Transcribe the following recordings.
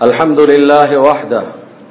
الحمد لله وحده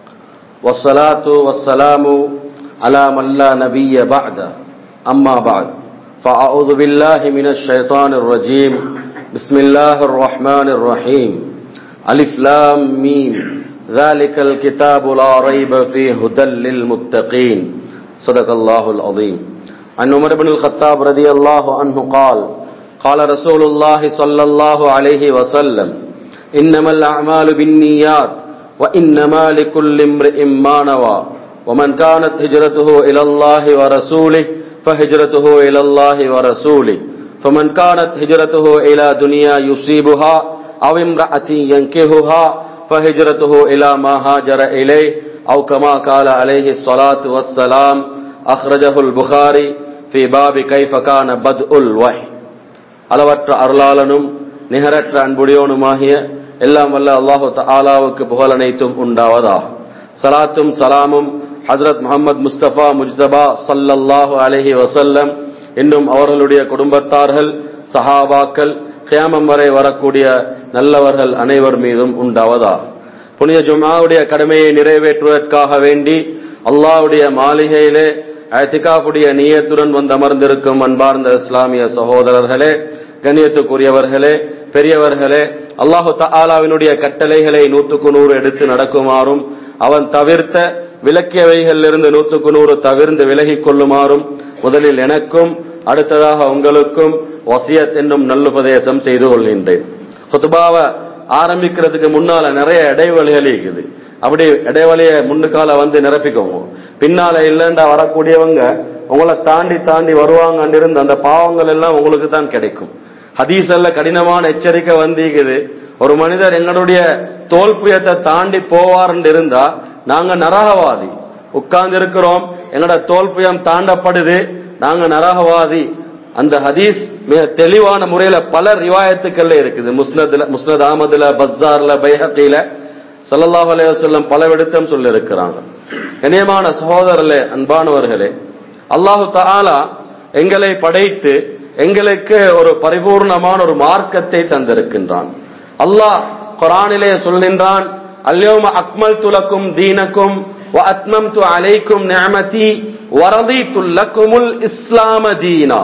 والصلاة والسلام على من لا نبي بعده أما بعد فأعوذ بالله من الشيطان الرجيم بسم الله الرحمن الرحيم ألف لام ميم ذلك الكتاب لا ريب فيه هدى للمتقين صدق الله العظيم عن عمر بن الخطاب رضي الله عنه قال قال رسول الله صلى الله عليه وسلم إنما الأعمال بالنيات وإنما لكل امرئ ما نوى ومن كانت هجرته إلى الله ورسوله فهجرته إلى الله ورسوله فمن كانت هجرته إلى دنيا يصيبها أو امرأة ينكهها فهجرته إلى ما هاجر إليه أو كما قال عليه الصلاة والسلام أخرجه البخاري في باب كيف كان بدء الوحي அளவற்ற அருளாளனும் நிகரற்ற அன்புடையோனுமாகிய எல்லாம் வல்ல அல்லாஹு தாலாவுக்கு புகழனைத்தும் உண்டாவதாக சலாத்தும் சலாமும் ஹசரத் முகமது முஸ்தபா முஜ்தபா சல்லல்லாஹு அலஹி வசல்லம் இன்னும் அவர்களுடைய குடும்பத்தார்கள் சஹாபாக்கள் கியாமம் வரை வரக்கூடிய நல்லவர்கள் அனைவர் மீதும் உண்டாவதா புனித ஜுமாவுடைய கடமையை நிறைவேற்றுவதற்காக வேண்டி அல்லாஹ்வுடைய மாளிகையிலே அத்திகாஃபுடைய நீயத்துடன் வந்து அமர்ந்திருக்கும் அன்பார்ந்த இஸ்லாமிய சகோதரர்களே கண்ணியத்துக்குரியவர்களே பெரியவர்களே அல்லாஹு தாலாவினுடைய கட்டளைகளை நூற்றுக்கு நூறு எடுத்து நடக்குமாறும் அவன் தவிர்த்த விலக்கியவைகளிலிருந்து நூற்றுக்கு நூறு தவிர்ந்து விலகிக் கொள்ளுமாறும் முதலில் எனக்கும் அடுத்ததாக உங்களுக்கும் வசியத் என்னும் நல்லுபதேசம் செய்து கொள்கின்றேன் குத்துபாவை ஆரம்பிக்கிறதுக்கு முன்னால நிறைய இடைவெளிகள் இருக்குது அப்படி இடைவெளிய முன்னுக்கால வந்து நிரப்பிக்கோங்க பின்னால இல்லைண்டா வரக்கூடியவங்க உங்களை தாண்டி தாண்டி வருவாங்க இருந்த அந்த பாவங்கள் எல்லாம் உங்களுக்கு தான் கிடைக்கும் ஹதீசல்ல கடினமான எச்சரிக்கை வந்திருக்குது ஒரு மனிதர் எங்களுடைய தோல் புயத்தை தாண்டி போவார்னு இருந்தா நாங்க நரகவாதி உட்கார்ந்து இருக்கிறோம் எங்களோட தோல் புயம் தாண்டப்படுது நாங்க நரகவாதி அந்த ஹதீஸ் மிக தெளிவான முறையில பல ரிவாயத்துக்கள்ல இருக்குது முஸ்னதுல முஸ்னத் அகமதுல பஸ்ஸார்ல பைஹக்கில சல்லல்லாஹு அலைஹி வஸல்லம் பல விடுத்தம் சொல்லி இருக்கிறாங்க கண்ணியமான சகோதரர்களே அன்பானவர்களே அல்லாஹு தஆலா எங்களை படைத்து எங்களுக்கு ஒரு பரிபூர்ணமான ஒரு மார்க்கத்தை தந்திருக்கின்றான் அல்லாஹ் குரானிலே சொல்கின்றான் அல்யோம அக்மல் துலக்கும் தீனக்கும் وأتممت عليكم نعمتي ورضيت لكم الإسلام دينا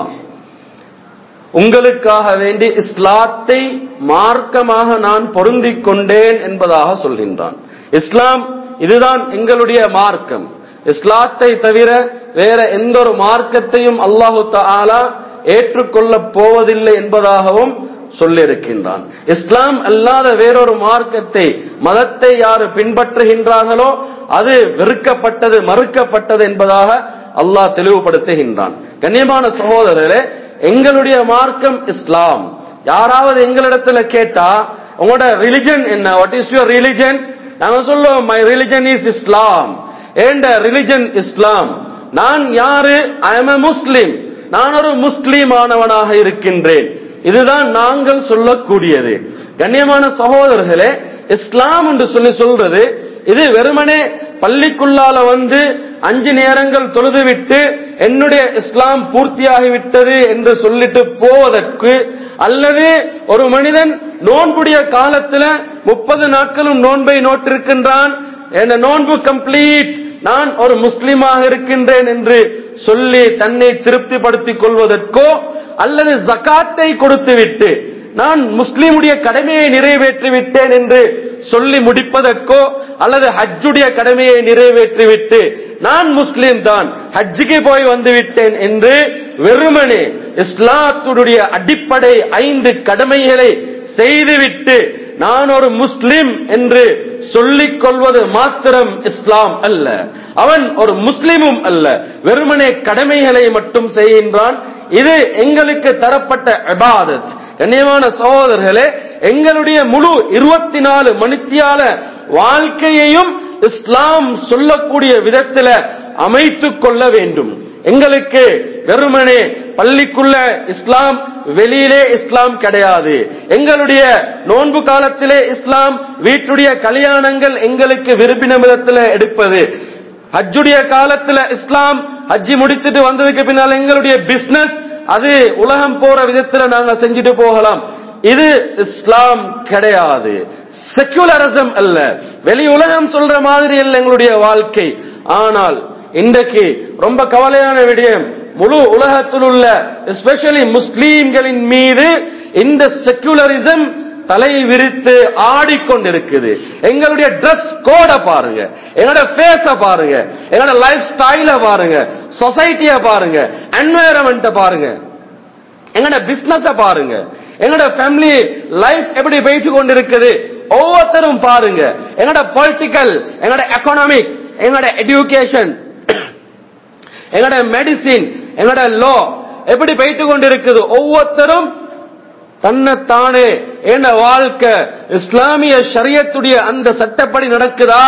உங்களுக்காக வேண்டி இஸ்லாத்தை மார்க்கமாக நான் பொருந்திக் கொண்டேன் என்பதாக சொல்கின்றான் இஸ்லாம் இதுதான் எங்களுடைய மார்க்கம் இஸ்லாத்தை தவிர வேற எந்த ஒரு மார்க்கத்தையும் அல்லாஹு தாலா ஏற்றுக்கொள்ள போவதில்லை என்பதாகவும் சொல்லியிருக்கின்றான் இஸ்லாம் அல்லாத வேறொரு மார்க்கத்தை மதத்தை யாரு பின்பற்றுகின்றார்களோ அது வெறுக்கப்பட்டது மறுக்கப்பட்டது என்பதாக அல்லாஹ் தெளிவுபடுத்துகின்றான் கண்ணியமான சகோதரரே எங்களுடைய மார்க்கம் இஸ்லாம் யாராவது எங்களிடத்துல கேட்டா உங்களோட ரிலிஜன் என்ன வாட் இஸ் யுவர் ரிலிஜன் நாங்க சொல்லுவோம் மை ரிலிஜன் இஸ் இஸ்லாம் ஏண்ட ரிலிஜன் இஸ்லாம் நான் யாரு ஐ எம் எ முஸ்லிம் நான் ஒரு முஸ்லீமானவனாக இருக்கின்றேன் இதுதான் நாங்கள் சொல்லக்கூடியது கண்ணியமான சகோதரர்களே இஸ்லாம் என்று சொல்லி சொல்றது இது வெறுமனே பள்ளிக்குள்ளால வந்து அஞ்சு நேரங்கள் தொழுதுவிட்டு என்னுடைய இஸ்லாம் பூர்த்தியாகிவிட்டது என்று சொல்லிட்டு போவதற்கு அல்லது ஒரு மனிதன் நோன்புடைய காலத்துல முப்பது நாட்களும் நோன்பை நோட்டிருக்கின்றான் என்ன நோன்பு கம்ப்ளீட் நான் ஒரு முஸ்லிமாக இருக்கின்றேன் என்று சொல்லி தன்னை திருப்திப்படுத்திக் கொள்வதற்கோ அல்லது ஜகாத்தை கொடுத்துவிட்டு நான் முஸ்லீமுடைய கடமையை நிறைவேற்றி விட்டேன் என்று சொல்லி முடிப்பதற்கோ அல்லது ஹஜ்ஜுடைய கடமையை நிறைவேற்றிவிட்டு நான் முஸ்லீம் தான் ஹஜ்ஜுக்கு போய் வந்து விட்டேன் என்று வெறுமனே இஸ்லாத்துடைய அடிப்படை ஐந்து கடமைகளை செய்துவிட்டு நான் ஒரு முஸ்லிம் என்று சொல்லிக் கொள்வது மாத்திரம் இஸ்லாம் அல்ல அவன் ஒரு முஸ்லிமும் அல்ல வெறுமனே கடமைகளை மட்டும் செய்கின்றான் இது எங்களுக்கு தரப்பட்ட இபாதத் கண்ணியமான சகோதரர்களே எங்களுடைய முழு இருபத்தி நாலு மணித்தியால வாழ்க்கையையும் இஸ்லாம் சொல்லக்கூடிய விதத்துல அமைத்துக் கொள்ள வேண்டும் எங்களுக்கு வெறுமனே பள்ளிக்குள்ள இஸ்லாம் வெளியிலே இஸ்லாம் கிடையாது எங்களுடைய நோன்பு காலத்திலே இஸ்லாம் வீட்டுடைய கல்யாணங்கள் எங்களுக்கு விரும்பின விதத்துல எடுப்பது ஹஜ்ஜுடைய காலத்துல இஸ்லாம் ஹஜ்ஜி முடித்துட்டு வந்ததுக்கு பின்னால் எங்களுடைய பிசினஸ் அது உலகம் போற விதத்துல நாங்க செஞ்சுட்டு போகலாம் இது இஸ்லாம் கிடையாது செக்குலரிசம் அல்ல வெளி உலகம் சொல்ற மாதிரி அல்ல எங்களுடைய வாழ்க்கை ஆனால் இன்றைக்கு ரொம்ப கவலையான விடயம் முழு உலகத்தில் உள்ள எஸ்பெஷலி முஸ்லீம்களின் மீது இந்த செக்குலரிசம் தலை விரித்து ஆடிக்கொண்டிருக்குது எங்களுடைய ட்ரெஸ் கோட பாருங்க எங்களோட ஃபேஸ பாருங்க எங்களோட லைஃப் ஸ்டைல பாருங்க சொசைட்டிய பாருங்க என்வாயரன்மெண்ட பாருங்க எங்களோட பிசினஸ பாருங்க எங்களோட ஃபேமிலி லைஃப் எப்படி போயிட்டு கொண்டிருக்குது ஒவ்வொருத்தரும் பாருங்க எங்களோட பொலிட்டிக்கல் எங்களோட எக்கனாமிக் எங்களோட எஜுகேஷன் எங்களோட மெடிசின் எங்களோட லோ எப்படி போயிட்டு கொண்டிருக்குது ஒவ்வொருத்தரும் தன்னைத்தானே என்ன வாழ்க்கை இஸ்லாமிய ஷரியத்துடைய அந்த சட்டப்படி நடக்குதா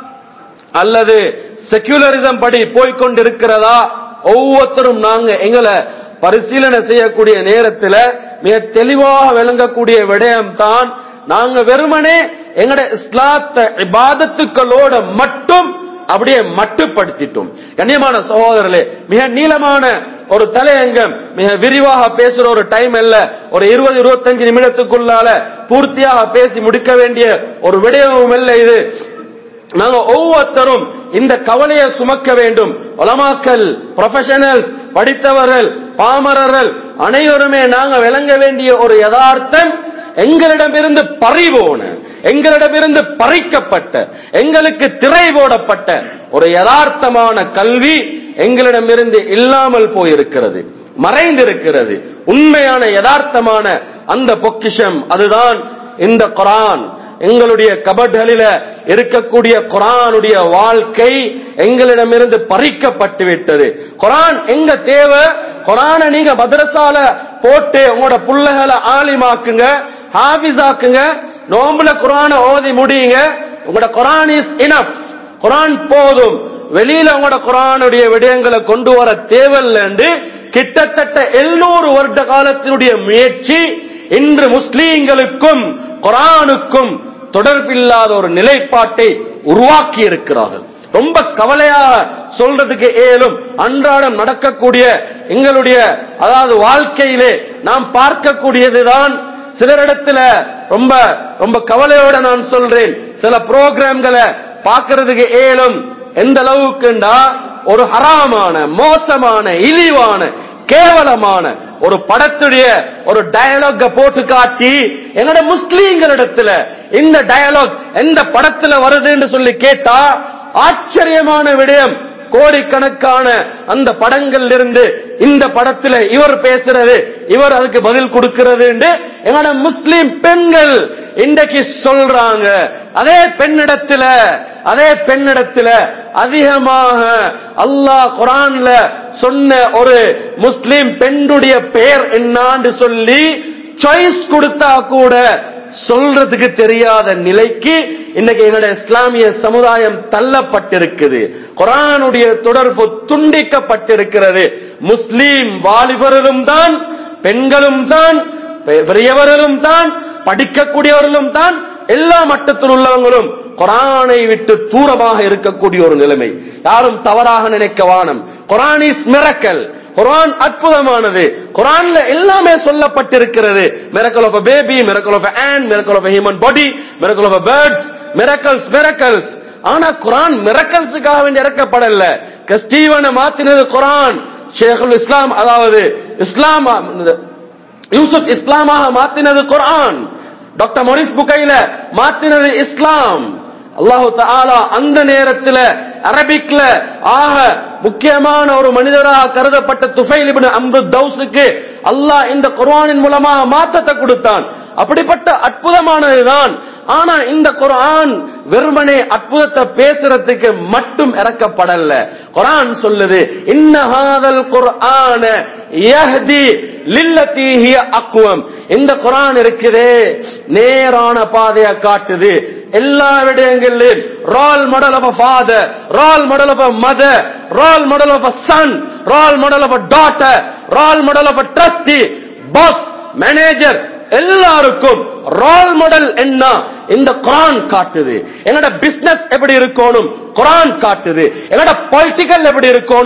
அல்லது செக்யூலரிசம் படி போய்கொண்டிருக்கிறதா ஒவ்வொருத்தரும் நாங்க எங்களை பரிசீலனை செய்யக்கூடிய நேரத்தில் மிக தெளிவாக விளங்கக்கூடிய விடயம் தான் நாங்க வெறுமனே எங்கட இஸ்லாத்த இபாதத்துக்களோட மட்டும் அப்படியே மட்டுப்படுத்திட்டோம் கண்ணியமான சகோதரர்களே மிக நீளமான ஒரு தலையங்கம் மிக விரிவாக பேசுற ஒரு டைம் அல்ல ஒரு இருபது இருபத்தஞ்சு நிமிடத்துக்குள்ளால பூர்த்தியாக பேசி முடிக்க வேண்டிய ஒரு விடயமும் அல்ல இது நாங்க ஒவ்வொருத்தரும் இந்த கவலையை சுமக்க வேண்டும் உலமாக்கல் ப்ரொஃபஷனல்ஸ் படித்தவர்கள் பாமரர்கள் அனைவருமே நாங்க விளங்க வேண்டிய ஒரு யதார்த்தம் எங்களிடமிருந்து பறிபோன எங்களிடமிருந்து பறிக்கப்பட்ட எங்களுக்கு திரை போடப்பட்ட ஒரு யதார்த்தமான கல்வி எங்களிடமிருந்து இல்லாமல் போயிருக்கிறது மறைந்திருக்கிறது உண்மையான யதார்த்தமான அந்த பொக்கிஷம் அதுதான் இந்த குரான் எங்களுடைய கபட்களில இருக்கக்கூடிய குரானுடைய வாழ்க்கை எங்களிடமிருந்து பறிக்கப்பட்டு விட்டது குரான் எங்க தேவை குரானை நீங்க மதரசால போட்டு உங்களோட புள்ளைகளை ஆலிமாக்குங்க ஹாபிஸ் ஆக்குங்க நோம்புல குரானை ஓதி முடியுங்க உங்களோட குரான் இஸ் இனஃப் குரான் போதும் வெளியில உங்களோட குரானுடைய விடயங்களை கொண்டு வர தேவையில்லைன்னு கிட்டத்தட்ட எழுநூறு வருட காலத்தினுடைய முயற்சி இன்று முஸ்லீம்களுக்கும் குரானுக்கும் தொடர்பில்லாத ஒரு நிலைப்பாட்டை உருவாக்கி இருக்கிறார்கள் ரொம்ப கவலையாக சொல்றதுக்கு ஏலும் அன்றாடம் நடக்கக்கூடிய எங்களுடைய அதாவது வாழ்க்கையிலே நாம் பார்க்கக்கூடியதுதான் சிலரிடத்துல ரொம்ப ரொம்ப கவலையோட நான் சொல்றேன் சில புரோகிராம்களை பார்க்கறதுக்கு ஏலும் எந்த அளவுக்குண்டா ஒரு ஹராமான மோசமான இழிவான கேவலமான ஒரு படத்துடைய ஒரு டயலாக போட்டு காட்டி என்னோட முஸ்லீம்களிடத்துல இந்த டயலாக் எந்த படத்துல வருதுன்னு சொல்லி கேட்டா ஆச்சரியமான விடயம் கோடிக்கணக்கான அந்த படங்கள் இருந்து இந்த படத்துல இவர் பேசுறது இவர் அதுக்கு பதில் கொடுக்கிறது என்னோட முஸ்லிம் பெண்கள் இன்றைக்கு சொல்றாங்க அதே பெண்ணிடத்துல அதே பெண்ணிடத்துல அதிகமாக அல்லாஹ் குரான்ல சொன்ன ஒரு முஸ்லிம் பெண்ணுடைய பெயர் என்னான்னு சொல்லி சாய்ஸ் கொடுத்தா கூட சொல்றதுக்கு தெரியாத நிலைக்கு இன்னைக்கு எங்களுடைய இஸ்லாமிய சமுதாயம் தள்ளப்பட்டிருக்குது குரானுடைய தொடர்பு துண்டிக்கப்பட்டிருக்கிறது முஸ்லீம் வாலிபர்களும் தான் பெண்களும் தான் பெரியவர்களும் தான் படிக்கக்கூடியவர்களும் தான் எல்லா மட்டத்தில் உள்ளவங்களும் குரானை விட்டு தூரமாக இருக்கக்கூடிய ஒரு நிலைமை யாரும் தவறாக நினைக்க வானம் குரான் இஸ் மிரக்கல் குரான் அற்புதமானது குரான்ல எல்லாமே சொல்லப்பட்டிருக்கிறது miracle of baby miracle of an miracle of human body miracle of birds miracles miracles ஆனா குரான் மிரக்கல்ஸுக்காக வேண்டி இறக்கப்படல ஸ்டீவனை மாத்தினது குரான் ஷேகுல் இஸ்லாம் அதாவது இஸ்லாம் யூசுப் இஸ்லாமாக மாத்தினது குரான் டாக்டர் மொரிஸ் புகையில மாத்தினது இஸ்லாம் அல்லாஹு தாலா அந்த நேரத்தில் அரபிக்ல ஆக முக்கியமான ஒரு மனிதராக கருதப்பட்ட துஃபைல் இப்னு அம்ரு தௌஸுக்கு அல்லாஹ் இந்த குர்ஆனின் மூலமாக மாற்றத்தை கொடுத்தான் அப்படிப்பட்ட அற்புதமானதுதான் ஆனா இந்த குர்ஆன் வெறுமனே அற்புதத்தை பேசுறதுக்கு மட்டும் இறக்கப்படல குர்ஆன் சொல்லுது இன்னஹாதல் குர்ஆன யஹ்தி லில்லதி ஹிய அக்வம் இந்த குர்ஆன் இருக்குதே நேரான பாதையை காட்டுது எல்லா விடயங்களிலும் role model of a father role model of a mother role model of a son role model of a daughter role model of a trustee boss manager எல்லாருக்கும் ரோல் மாடல் என்ன இந்த குரான் காட்டுது என்னோட பிசினஸ் எப்படி இருக்கணும் குரான் காட்டுது என்னோட பொலிட்டிக்கல் எப்படி இருக்கணும்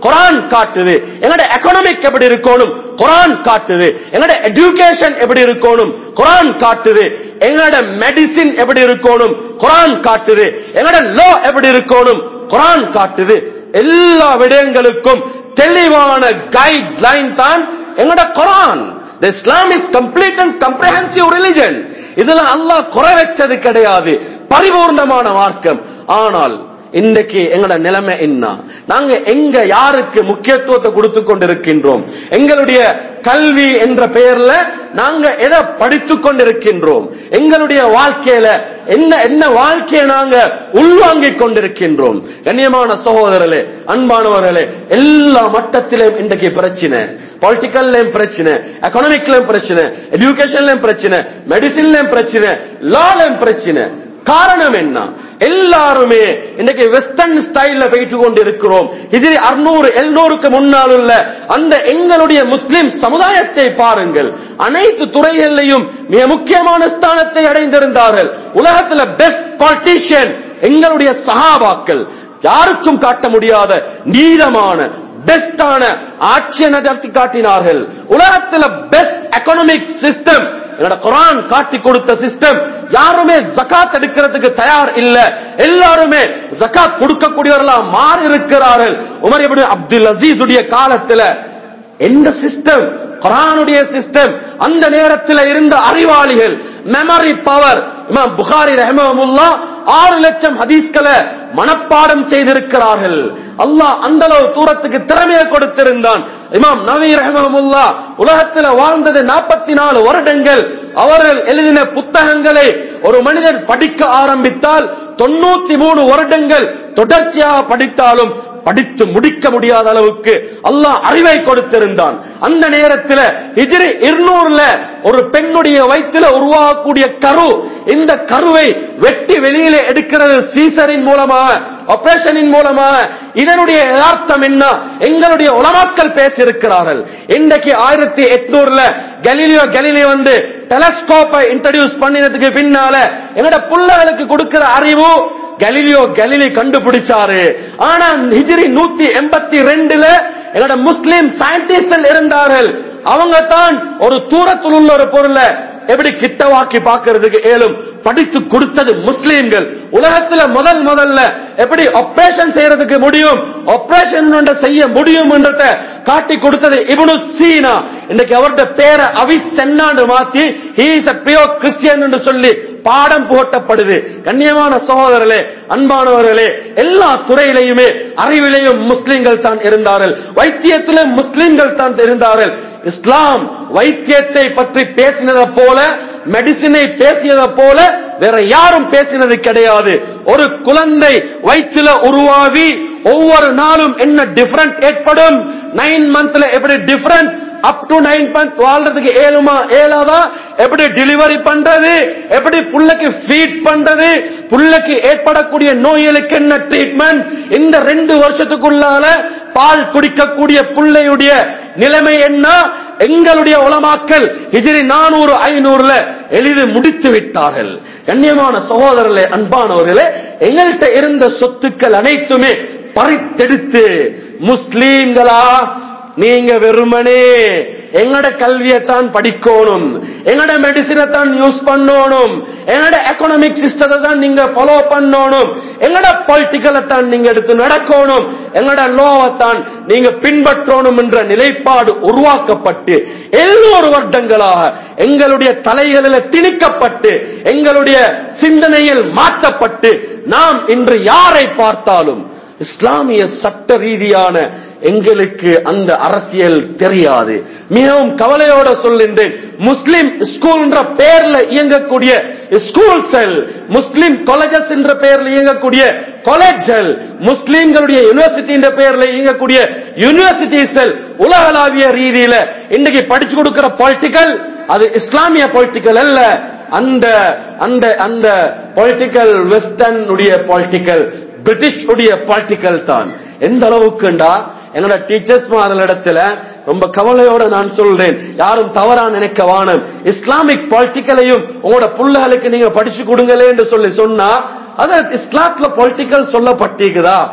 குரான் காட்டுது எங்கட எக்கனாமிக் எப்படி இருக்கணும் குரான் காட்டுது எங்கட எஜுகேஷன் எப்படி இருக்கணும் குரான் காட்டுது எங்கட மெடிசின் எப்படி இருக்கணும் குரான் காட்டுது எங்கட லோ எப்படி இருக்கணும் குரான் காட்டுது எல்லா விடயங்களுக்கும் தெளிவான கைட் லைன் தான் எங்கட குரான் The Islam is complete and comprehensive religion. இதுல அல்லாஹ் குறை வச்சது கிடையாது பரிபூர்ணமான மார்க்கம் ஆனால் இன்றைக்கு எங்களோட நிலைமை என்ன நாங்க எங்க யாருக்கு முக்கியத்துவத்தை கொடுத்து கொண்டிருக்கின்றோம் எங்களுடைய கல்வி என்ற பெயர்ல நாங்க எதை படித்துக் கொண்டிருக்கின்றோம் எங்களுடைய வாழ்க்கையில என்ன என்ன வாழ்க்கையை நாங்க உள்வாங்கிக் கொண்டிருக்கின்றோம் கண்ணியமான சகோதரர்களே அன்பானவர்களே எல்லா மட்டத்திலும் இன்றைக்கு பிரச்சனை பொலிட்டிக்கல்லையும் பிரச்சனை எக்கனாமிக்லயும் பிரச்சனை எஜுகேஷன்லயும் பிரச்சனை மெடிசின்லயும் பிரச்சனை லாலையும் பிரச்சனை காரணம் என்ன எல்லாருமே இன்னைக்கு வெஸ்டர்ன் ஸ்டைல்ல போயிட்டு கொண்டு இருக்கிறோம் ஹிஜ்ரி அறுநூறு எழுநூறுக்கு முன்னால் உள்ள அந்த எங்களுடைய முஸ்லிம் சமுதாயத்தை பாருங்கள் அனைத்து துறைகளிலையும் மிக முக்கியமான ஸ்தானத்தை அடைந்திருந்தார்கள் உலகத்துல பெஸ்ட் பாலிட்டிஷியன் எங்களுடைய சகாபாக்கள் யாருக்கும் காட்ட முடியாத நீளமான பெஸ்டான ஆட்சியை நடத்தி காட்டினார்கள் உலகத்துல பெஸ்ட் எக்கனாமிக் சிஸ்டம் என்னோட குரான் காட்டி கொடுத்த சிஸ்டம் யாருமே ஜகாத் எடுக்கிறதுக்கு தயார் இல்ல எல்லாருமே ஜகாத் கொடுக்கக்கூடியவர்களா மாறி இருக்கிறார்கள் உமர் இப்னு அப்துல் அசீஸ் உடைய காலத்துல எந்த சிஸ்டம் குரானுடைய சிஸ்டம் அந்த நேரத்தில் இருந்த அறிவாளிகள் மெமரி பவர் இமாம் புகாரி ரஹமமுல்லா ஆறு லட்சம் ஹதீஸ்களை மனப்பாடம் செய்திருக்கிறார்கள் அல்லாஹ் அந்த அளவு தூரத்துக்கு திறமையை கொடுத்திருந்தான் இமாம் நவி ரஹமமுல்லா உலகத்தில் வாழ்ந்தது நாற்பத்தி நாலு வருடங்கள் அவர்கள் எழுதின புத்தகங்களை ஒரு மனிதர் படிக்க ஆரம்பித்தால் தொண்ணூத்தி மூணு வருடங்கள் தொடர்ச்சியாக படித்தாலும் படித்து முடிக்க முடியாத அளவுக்கு அல்லாஹ் அறிவை கொடுத்திருந்தான் அந்த நேரத்தில் ஹிஜ்ரி இருநூறுல ஒரு பெண்ணுடைய வயிற்றில உருவாகக்கூடிய கரு இந்த கருவை வெட்டி வெளியில எடுக்கிறது சீசரின் மூலமாக ஆபரேஷனின் மூலமாக இதனுடைய யதார்த்தம் என்ன எங்களுடைய உலமாக்கள் பேசியிருக்கிறார்கள் இன்றைக்கு ஆயிரத்தி எட்நூறுல கலீலியோ கலீலியோ வந்து டெலஸ்கோப்பை இன்ட்ரடியூஸ் பண்ணினதுக்கு பின்னால எங்கட புள்ளகளுக்கு கொடுக்கிற அறிவு கலிலியோ கலிலி கண்டுபிடிச்சாரு ஆனா ஹிஜ்ரி நூத்தி எண்பத்தி ரெண்டுல என்னோட முஸ்லிம் சயின்டிஸ்ட் இருந்தார்கள் அவங்க தான் ஒரு தூரத்தில் உள்ள ஒரு பொருளை எப்படி கிட்டவாக்கி பார்க்கிறதுக்கு ஏலும் படித்து கொடுத்தது முஸ்லீம்கள் உலகத்துல முதல் முதல்ல எப்படி ஆபரேஷன் செய்யறதுக்கு முடியும் ஆபரேஷன் செய்ய முடியும் என்றத காட்டி கொடுத்தது இப்னு சீனா இன்னைக்கு அவருடைய பேரை அவிஸ் சென்னாண்டு மாத்தி he is a pure Christian என்று சொல்லி பாடம் போட்டப்படுது கண்ணியமான சகோதரர்களே அன்பானவர்களே எல்லா துறையிலையுமே அறிவிலையும் முஸ்லிம்கள் தான் இருந்தார்கள் வைத்தியத்திலும் முஸ்லிம்கள் தான் இருந்தார்கள் இஸ்லாம் வைத்தியத்தை பற்றி பேசினதை போல மெடிசினை பேசியதை போல வேற யாரும் பேசினது கிடையாது ஒரு குழந்தை வயிற்றுல உருவாகி ஒவ்வொரு நாளும் என்ன டிஃபரண்ட் ஏற்படும் நைன் மந்த்ல எப்படி different up to nine month வாழ்றதுக்கு ஏழுமா ஏழாதா எப்படி டெலிவரி பண்றது எப்படி புள்ளைக்கு ஃபீட் பண்றது புள்ளைக்கு ஏற்படக்கூடிய நோய்களுக்கு என்ன ட்ரீட்மெண்ட் இந்த ரெண்டு வருஷத்துக்குள்ளால பால் குடிக்கக்கூடிய புள்ளையுடைய நிலைமை என்ன எங்களுடைய உலமாக்கல் ஹிஜ்ரி நானூறு ஐநூறுல எளிது முடித்து விட்டார்கள் கண்ணியமான சகோதரர்களே அன்பானவர்களே எங்கள்கிட்ட இருந்த சொத்துக்கள் அனைத்துமே பறித்தெடுத்து முஸ்லீம்களா நீங்க வெறுமனே எங்கட கல்வியைத்தான் படிக்கணும் எங்கட மெடிசினை தான் யூஸ் பண்ணணும் எங்கட எக்கனாமிக் சிஸ்டத்தை தான் நீங்க ஃபாலோ பண்ணணும் எங்கட பொலிட்டிக்கலை தான் நீங்க எடுத்து நடக்கணும் எங்கட லோவை தான் நீங்க பின்பற்றணும் என்ற நிலைப்பாடு உருவாக்கப்பட்டு எழுநூறு வருடங்களாக எங்களுடைய தலைகளில் திணிக்கப்பட்டு எங்களுடைய சிந்தனையில் மாற்றப்பட்டு நாம் இன்று யாரை பார்த்தாலும் இஸ்லாமிய சட்ட ரீதியான எங்களுக்கு அந்த அரசியல் தெரியாது மிகவும் கவலையோட சொல்கின்றேன் முஸ்லிம் ஸ்கூல் என்ற பெயர்ல இயங்கக்கூடிய ஸ்கூல்கள் முஸ்லிம் காலேஜஸ் என்ற பெயர்ல இயங்கக்கூடிய காலேஜ்கள் முஸ்லிம்களுடைய யூனிவர்சிட்டி என்ற பெயர்ல இயங்கக்கூடிய யூனிவர்சிட்டிஸ்கள் உலகளாவிய ரீதியில இன்னைக்கு படிச்சு கொடுக்கிற பொலிட்டிக்கல் அது இஸ்லாமிய பொலிட்டிக்கல் அல்ல அந்த அந்த அந்த பொலிட்டிக்கல் வெஸ்டர்ன் உடைய பொலிட்டிக்கல் பிரிட்டிஷ் உடைய பொலிட்டிக்கல் தான் எந்த அளவுக்குண்டா என்னோட டீச்சர்ஸ் இடத்துல ரொம்ப கவலையோட நான் சொல்றேன் யாரும் தவறா நினைக்க வானம் இஸ்லாமிக் பொலிட்டிக்கலையும் உங்களோட புள்ளைகளுக்கு நீங்க படிச்சு கொடுங்களே என்று சொல்லி சொன்னா அது இஸ்லாத்துல பொலிட்டிக்கல் சொல்லப்பட்டிருக்குதா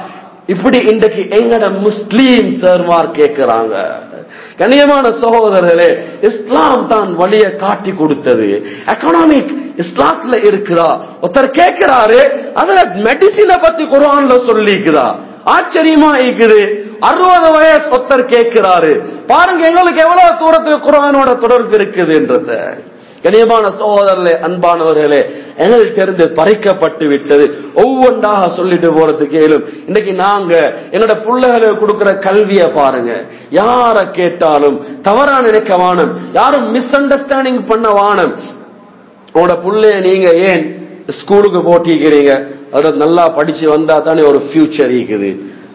இப்படி இன்றைக்கு எங்கட முஸ்லீம் சேர்மார் கேட்கிறாங்க கண்ணியமான சகோதரர்களே இஸ்லாம் தான் வழியை காட்டி கொடுத்தது எக்கனாமிக் இஸ்லாத்துல இருக்கிறா ஒருத்தர் கேட்கிறாரு அதுல மெடிசினை பத்தி குரான்ல சொல்லிக்குதா ஆச்சரியமா இருக்குது அறுபது வயசு ஒருத்தர் கேட்கிறாரு பாருங்க எங்களுக்கு எவ்வளவு தூரத்துக்கு குரானோட தொடர்பு இருக்குதுன்றத கனியமான சகோதரர்களே அன்பானவர்களே எங்கள்கிட்ட இருந்து பறிக்கப்பட்டு விட்டது ஒவ்வொன்றாக சொல்லிட்டு போறதுக்கு இயலும் இன்னைக்கு நாங்க என்னோட பிள்ளைகளுக்கு கொடுக்கிற கல்வியை பாருங்க யார கேட்டாலும் தவறா நினைக்க வானம் யாரும் மிஸ் அண்டர்ஸ்டாண்டிங் பண்ண வானம் உங்களோட புள்ளைய நீங்க ஏன் ஸ்கூலுக்கு போட்டிக்கிறீங்க அதோட நல்லா படிச்சு வந்தா தானே ஒரு ஃபியூச்சர் இருக்குது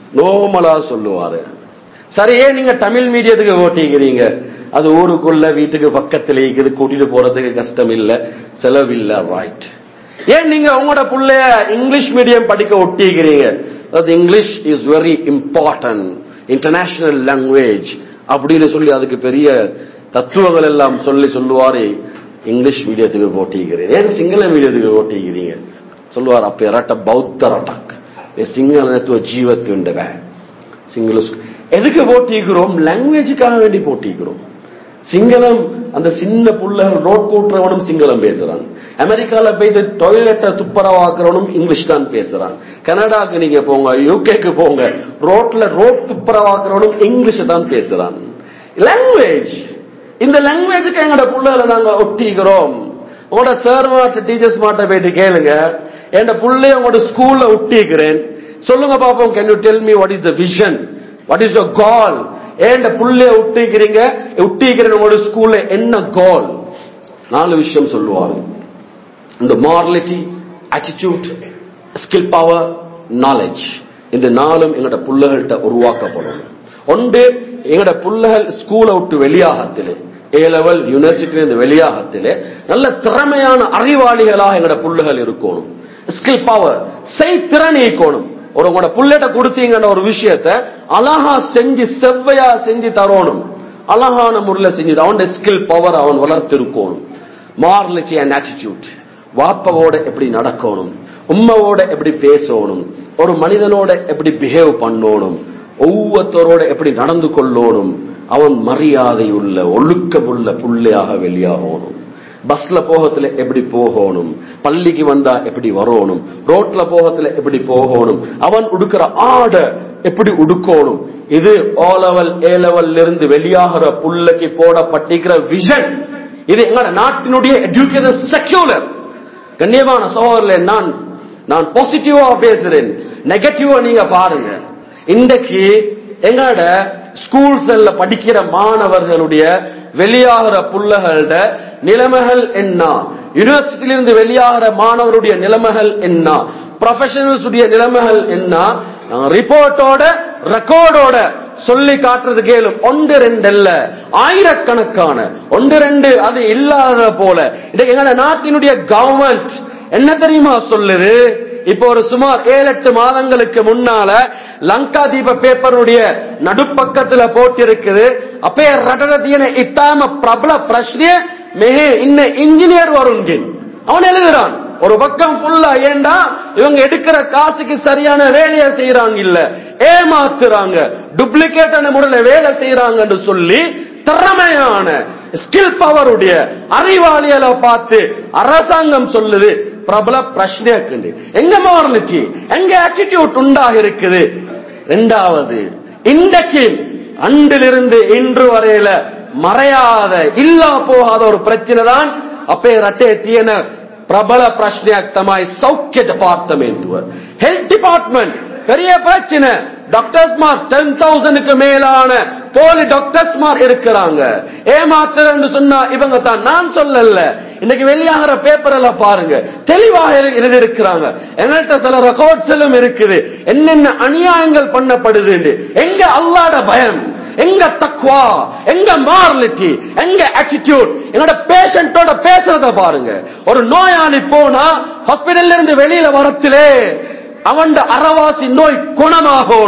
நோமலா சொல்லுவாரு சரி ஏன் நீங்க தமிழ் மீடியத்துக்கு ஓட்டிக்கிறீங்க அது ஊருக்குள்ள வீட்டுக்கு பக்கத்துல இருக்குது கூட்டிட்டு போறதுக்கு கஷ்டம் இல்ல செலவு இல்ல ரைட் ஏன் நீங்க உங்களோட புள்ளைய இங்கிலீஷ் மீடியம் படிக்க ஒட்டிக்கிறீங்க அது English is very important international language அப்படின்னு சொல்லி அதுக்கு பெரிய தத்துவங்கள் எல்லாம் சொல்லி சொல்லுவாரு இங்கிலீஷ் மீடியத்துக்கு போட்டிக்கிறேன் ஏன் சிங்கள மீடியத்துக்கு போட்டிக்கிறீங்க சொல்லுவார் அப்ப இரட்ட பௌத்த ரட்டக் சிங்களத்துவ ஜீவத்துண்டவ சிங்கள எதுக்கு போட்டிக்கிறோம் லாங்குவேஜுக்காக வேண்டி போட்டிக்கிறோம் சிங்களம் அந்த சின்ன புள்ள ரோட் கூட்டுறவனும் சிங்களம் பேசுறான் அமெரிக்கால போயிட்டு டாய்லெட்டை துப்புரவாக்குறவனும் இங்கிலீஷ் தான் பேசுறான் கனடாக்கு நீங்க போங்க யூகேக்கு போங்க ரோட்ல ரோட் துப்புரவாக்குறவனும் இங்கிலீஷ் தான் பேசுறான் லாங்குவேஜ் இந்த லாங்குவேஜுக்கு எங்களோட புள்ளைகளை நாங்க ஒட்டிக்கிறோம் உங்களோட சார் மாட்ட டீச்சர்ஸ் மாட்ட போயிட்டு கேளுங்க என் புள்ளைய உங்களோட ஸ்கூல்ல ஒட்டிக்கிறேன் சொல்லுங்க பாப்போம் can you tell me what is the vision what is your goal ஏன் புள்ளைய ஒட்டிக்கிறீங்க ஒட்டிக்கிறேன் உங்களோட ஸ்கூல்ல என்ன கால் நாலு விஷயம் சொல்லுவாங்க இந்த morality attitude skill power knowledge இந்த நாளும் எங்களோட புள்ளைகள்கிட்ட உருவாக்கப்படும் ஒன்று எங்களோட புள்ளைகள் ஸ்கூலை விட்டு வெளியாகத்திலே ஏ லெவல் யூனிவர்சிட்டி இருந்து வெளியாகத்திலே நல்ல திறமையான அறிவாளிகளாக எங்களோட புள்ளைகள் இருக்கணும் ஸ்கில் பவர் செய் திறன் இருக்கணும் ஒரு உங்களோட புள்ளைகிட்ட கொடுத்தீங்கன்ற ஒரு விஷயத்த அழகா செஞ்சு செவ்வையா செஞ்சு தரணும் அழகான முறையில் செஞ்சு அவன் ஸ்கில் பவர் அவன் வளர்த்திருக்கணும் மாரலிட்டி அண்ட் ஆட்டிடியூட் வாப்பவோட எப்படி நடக்கணும் உம்மவோட எப்படி பேசணும் ஒரு மனிதனோட எப்படி பிஹேவ் பண்ணணும் ஒவ்வொருத்தரோட எப்படி நடந்து கொள்ளணும் அவன் மரியாதை உள்ள ஒழுக்கமுள்ள புள்ளையாக வெளியாகணும் பஸ்ல போகத்துல எப்படி போகணும் பள்ளிக்கு வந்தா எப்படி வரணும் ரோட்ல போகத்துல எப்படி போகணும் அவன் உடுக்கிற ஆடை எப்படி உடுக்கணும் இது ஓ லெவல் ஏ லெவல்ல இருந்து வெளியாகிற புள்ளைக்கு போடப்பட்டிருக்கிற விஷன் இது எங்களோட நாட்டினுடைய எஜுகேஷன் செக்யூலர் கண்ணியமான சகோதரர்களே நான் நான் பாசிட்டிவா பேசுறேன் நெகட்டிவா நீங்க பாருங்க இன்றைக்கு எங்களோட ஸ்கூல்ஸ்ல படிக்கிற மாணவர்களுடைய வெளியாகிற புள்ளகளோட நிலைமைகள் என்ன யூனிவர்சிட்டியிலிருந்து வெளியாகிற மாணவருடைய நிலைமைகள் என்ன ப்ரொஃபஷனல்ஸ் உடைய நிலைமைகள் என்ன ரிப்போர்ட்டோட ரெக்கார்டோட சொல்லி காட்டுறது கேளும் ஒன்று ரெண்டு அல்ல ஆயிரக்கணக்கான ஒன்று ரெண்டு அது இல்லாத போல இது எங்க நாட்டினுடைய கவர்மெண்ட் என்ன தெரியுமா சொல்லுது இப்போ ஒரு சுமார் ஏழு எட்டு மாதங்களுக்கு முன்னால லங்கா தீப பேப்பருடைய நடுப்பக்கத்துல போட்டிருக்குது அப்பே ரடரதியன இத்தாம பிரபல பிரශ්නය මෙහි ඉන්න இன்ஜினியர் வருங்க அவன் எழுதுறான் ஒரு பக்கம் ஃபுல்லா ஏண்டா இவங்க எடுக்கிற காசுக்கு சரியான வேலையை செய்யறாங்க இல்ல ஏமாத்துறாங்க டூப்ளிகேட்டான முறையில வேலை செய்யறாங்கன்னு சொல்லி திறமையான ஸ்கில் பவருடைய அறிவாளிகளை பார்த்து அரசாங்கம் சொல்லுது பிரபல பிரச்சனையாக்குண்டு எங்க மாறலிச்சு எங்க ஆட்டிடியூட் உண்டாக இருக்குது ரெண்டாவது இன்றைக்கு அன்றிலிருந்து இன்று வரையில மறையாத இல்லா போகாத ஒரு பிரச்சனை தான் அப்பே ரட்டே தீயன பிரபல பிரச்சனையாக தமாய் சௌக்கிய டிபார்ட்மெண்ட் ஹெல்த் டிபார்ட்மெண்ட் பெரிய பிரச்சனை டாக்டர்ஸ்மார் டென் தௌசண்ட்க்கு மேலான போலி டாக்டர்ஸ்மார் இருக்கிறாங்க ஏமாத்துறன்னு சொன்னா இவங்க தான் நான் சொல்லல இன்னைக்கு வெளியாகிற பேப்பர் எல்லாம் பாருங்க தெளிவாக எழுதி இருக்கிறாங்க எங்கள்கிட்ட சில ரெக்கார்ட்ஸ் எல்லாம் இருக்குது என்னென்ன அநியாயங்கள் பண்ணப்படுது எங்க அல்லாட பயம் எங்க தக்வா எங்க மாரலிட்டி எங்க ஆட்டிடியூட் எங்களோட பேஷண்டோட பேசுறத பாருங்க ஒரு நோயாளி போனா ஹாஸ்பிடல்ல இருந்து வெளியில வரத்திலே அவன் அறவாசி நோய் குணமாகணும்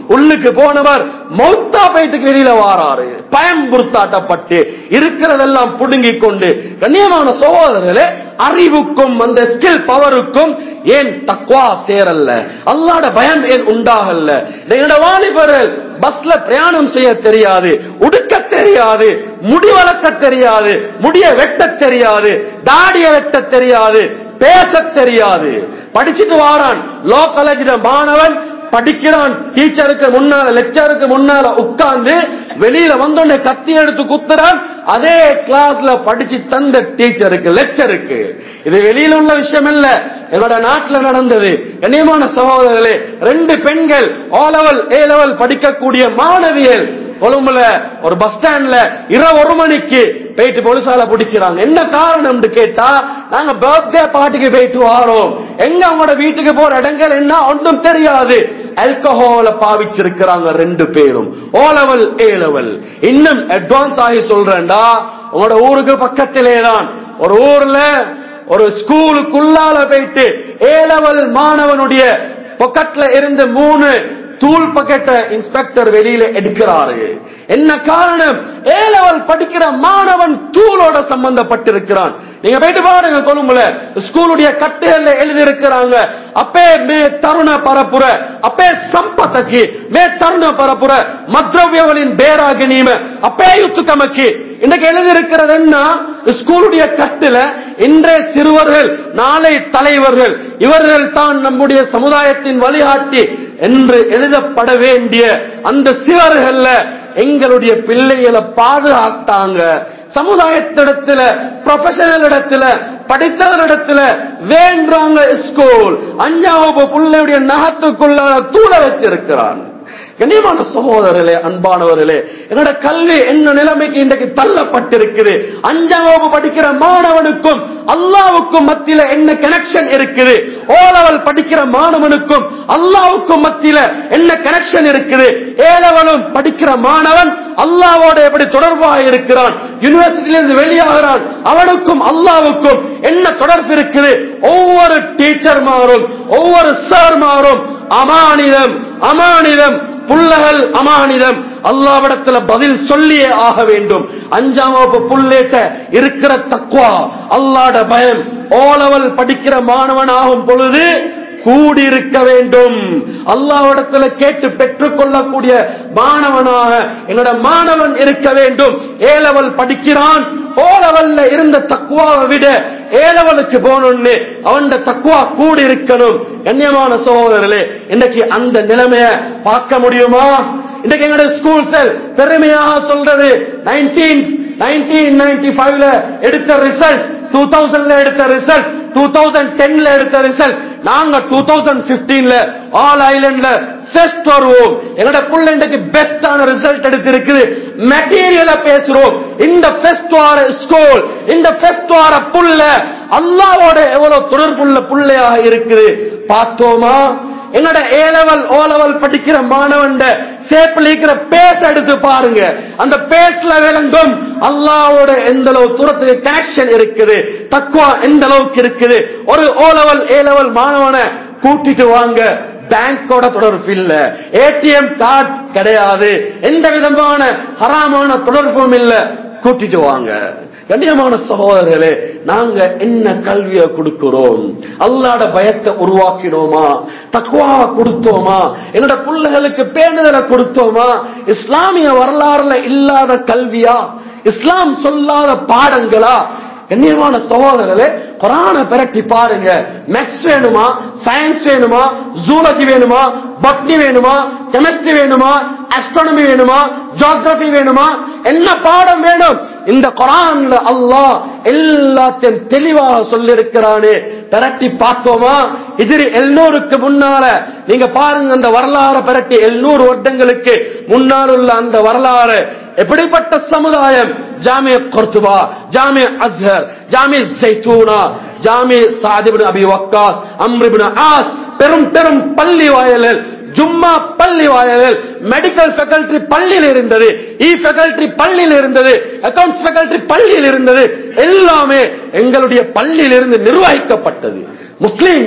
உள்ளுக்கு போனவர் மௌத்தா பயத்துக்கு வெளியில வாராரு பயம்புறுத்தாட்டப்பட்டு இருக்கிறதெல்லாம் புடுங்கிக் கொண்டு கண்ணியமான சகோதரர்களே அறிவுக்கும் அந்த ஸ்கில் பவருக்கும் ஏன் தக்வா சேரல்ல அல்லாட பயம் ஏன் உண்டாகல்ல என்னோட வாலிபர்கள் பஸ்ல பிரயாணம் செய்ய தெரியாது உடுக்க தெரியாது முடி வளர்க்க தெரியாது முடிய வெட்ட தெரியாது தாடிய வெட்ட தெரியாது பேச தெரியாது படிச்சுட்டு வாரான் லோ காலேஜில மாணவன் படிக்கிறான் டீச்சருக்கு முன்னால லெக்சருக்கு முன்னால உட்கார்ந்து வெளியில வந்தோடனே கத்தி எடுத்து குத்துறான் அதே கிளாஸ்ல படிச்சு தந்த டீச்சருக்கு லெக்சருக்கு இது வெளியில உள்ள விஷயம் இல்ல என்னோட நாட்டுல நடந்தது கண்ணியமான சகோதரர்களே ரெண்டு பெண்கள் ஓ லெவல் ஏ லெவல் படிக்கக்கூடிய மாணவியல் கொழும்புல ஒரு பஸ் ஸ்டாண்ட்ல இரவு ஒரு மணிக்கு போயிட்டு போலீசால பிடிக்கிறாங்க என்ன காரணம் கேட்டா நாங்க பர்த்டே பார்ட்டிக்கு போயிட்டு வாரோம் எங்க அவங்களோட வீட்டுக்கு போற இடங்கள் என்ன ஒன்றும் தெரியாது ஆல்கஹால பாவிச்சிருக்கிறாங்க ரெண்டு பேரும் ஓ லெவல் ஏ லெவல் இன்னும் அட்வான்ஸ் ஆகி சொல்றேன்டா உங்களோட ஊருக்கு பக்கத்திலே தான் ஒரு ஊர்ல ஒரு ஸ்கூலுக்குள்ளால போயிட்டு ஏ லெவல் மாணவனுடைய பொக்கெட்ல இருந்து மூணு தூள் பக்கெட்டை இன்ஸ்பெக்டர் வெளியில எடுக்கிறாரு என்ன காரணம் ஏ லெவல் படிக்கிற மாணவன் தூளோட சம்பந்தப்பட்டிருக்கிறான் நீங்க போயிட்டு பாருங்க கொழும்புல ஸ்கூலுடைய கட்டுகள்ல எழுதி இருக்கிறாங்க அப்பே மே தருண பரப்புற அப்பே சம்பத்தக்கு மே தருண பரப்புற மத்ரவியவளின் பேராகி நீம அப்பே யுத்துக்கமக்கு இன்னைக்கு எழுதி இருக்கிறது என்ன ஸ்கூலுடைய கட்டுல இன்றைய சிறுவர்கள் நாளை தலைவர்கள் இவர்கள் தான் நம்முடைய சமுதாயத்தின் வழிகாட்டி என்று எழுதப்பட வேண்டிய அந்த சிவர்கள்ல எங்களுடைய பிள்ளைகளை பாதுகாத்தாங்க சமுதாயத்திடத்துல ப்ரொஃபஷனல் இடத்துல படித்தவரிடத்துல வேண்டாங்க ஸ்கூல் அஞ்சாவது பிள்ளையுடைய நகத்துக்குள்ள தூள வச்சிருக்கிறான் கண்ணியமான சகோதரர்களே அன்பானவர்களே என்னோட கல்வி என்ன நிலைமைக்கு இன்றைக்கு தள்ளப்பட்டிருக்குது அஞ்சாம் வகுப்பு படிக்கிற மாணவனுக்கும் அல்லாவுக்கும் மத்தியில என்ன கனெக்ஷன் இருக்குது ஓ லெவல் படிக்கிற மாணவனுக்கும் அல்லாவுக்கும் மத்தியில என்ன கனெக்ஷன் இருக்குது ஏ லெவலும் படிக்கிற மாணவன் அல்லாவோட எப்படி தொடர்பாக இருக்கிறான் யூனிவர்சிட்டியிலிருந்து வெளியாகிறான் அவனுக்கும் அல்லாவுக்கும் என்ன தொடர்பு இருக்குது ஒவ்வொரு டீச்சர் மாறும் ஒவ்வொரு சார் மாறும் அமானிதம் அமானிதம் புள்ளகள் அமானிதம் அல்லாவிடத்துல பதில் சொல்லியே ஆக வேண்டும் அஞ்சாம் வகுப்பு புள்ளேட்ட இருக்கிற தக்குவா அல்லாட பயம் ஓலவல் படிக்கிற மாணவன் ஆகும் பொழுது கூடியிருக்க வேண்டும் அல்லாவிடத்துல கேட்டு பெற்றுக் கொள்ளக்கூடிய மாணவனாக என்னோட மாணவன் இருக்க வேண்டும் ஏ லெவல் படிக்கிறான் ஓ லெவல்ல இருந்த தக்குவாவை விட ஏ லெவலுக்கு போனோன்னு அவன் தக்குவா கூடி இருக்கணும் கண்ணியமான சகோதரர்களே இன்னைக்கு அந்த நிலைமைய பார்க்க முடியுமா இன்னைக்கு எங்களுடைய ஸ்கூல் செல் பெருமையாக சொல்றது நைன்டீன் நைன்டீன் நைன்டி ஃபைவ்ல எடுத்த ரிசல்ட் டூ தௌசண்ட்ல எடுத்த ரிசல்ட் டூ தௌசண்ட் டென்ல எடுத்த ரிசல்ட் நாங்க டூ தௌசண்ட் பிப்டீன்ல ஆல் ஐலண்ட்ல ஃபெஸ்ட் வருவோம் எங்களோட புள்ள இன்றைக்கு பெஸ்டான ரிசல்ட் எடுத்திருக்குது மெட்டீரியல பேசுறோம் இந்த ஃபெஸ்ட் வார ஸ்கூல் இந்த ஃபெஸ்ட் வார புள்ள அல்லாவோட எவ்வளவு தொடர்புள்ள புள்ளையாக இருக்குது பார்த்தோமா என்னோட ஏ லெவல் ஓ லெவல் படிக்கிற மாணவன் சேப்பில் இருக்கிற பேச எடுத்து பாருங்க அந்த பேஸ்ல விளங்கும் அல்லாவோட எந்த அளவு தூரத்துக்கு கனெக்ஷன் இருக்குது தக்குவா எந்த அளவுக்கு இருக்குது ஒரு ஓ லெவல் ஏ லெவல் மாணவனை கூட்டிட்டு வாங்க பேங்கோட தொடர்பு இல்ல ஏடிஎம் கார்டு கிடையாது எந்த விதமான ஹராமான தொடர்பும் இல்ல கூட்டிட்டு வாங்க கண்ணியமான சகோதரர்களே நாங்க என்ன கல்வியை கொடுக்கிறோம் அல்லாட பயத்தை உருவாக்கினோமா தக்குவாவை கொடுத்தோமா என்னோட பிள்ளைகளுக்கு பேணுதலை கொடுத்தோமா இஸ்லாமிய வரலாறுல இல்லாத கல்வியா இஸ்லாம் சொல்லாத பாடங்களா கண்ணியமான சகோதரர்களே குரான பிரட்டி பாருங்க மேக்ஸ் வேணுமா சயின்ஸ் வேணுமா ஜூலஜி வேணுமா பட்னி வேணுமா கெமிஸ்ட்ரி வேணுமா அஸ்ட்ரானமி வேணுமா ஜியோகிரபி வேணுமா என்ன பாடம் வேணும் இந்த குரான்ல அல்லாஹ் எல்லாத்தையும் தெளிவாக சொல்லிருக்கிறானே பிரட்டி பார்த்தோமா எதிரி எழுநூறுக்கு முன்னால நீங்க பாருங்க அந்த வரலாறு பிரட்டி எழுநூறு வருடங்களுக்கு முன்னால் உள்ள அந்த வரலாறு எப்படிப்பட்ட சமுதாயம் Jamia Cordoba Jamia Azhar Jamia Zaytuna Jamia சாதிபின் அபி வக்காஸ் அம்ரிபின் ஆஸ் பெரும் பெரும் பள்ளி வாயல்கள் ஜும்மா பள்ளி வாயல்கள் மெடிக்கல் ஃபேக்கல்டி பள்ளியில் இருந்தது இ ஃபேக்கல்டி பள்ளியில் இருந்தது அக்கவுண்ட்ஸ் ஃபேக்கல்டி பள்ளியில் இருந்தது எல்லாமே எங்களுடைய பள்ளியில் இருந்து நிர்வகிக்கப்பட்டது முஸ்லீம்கள்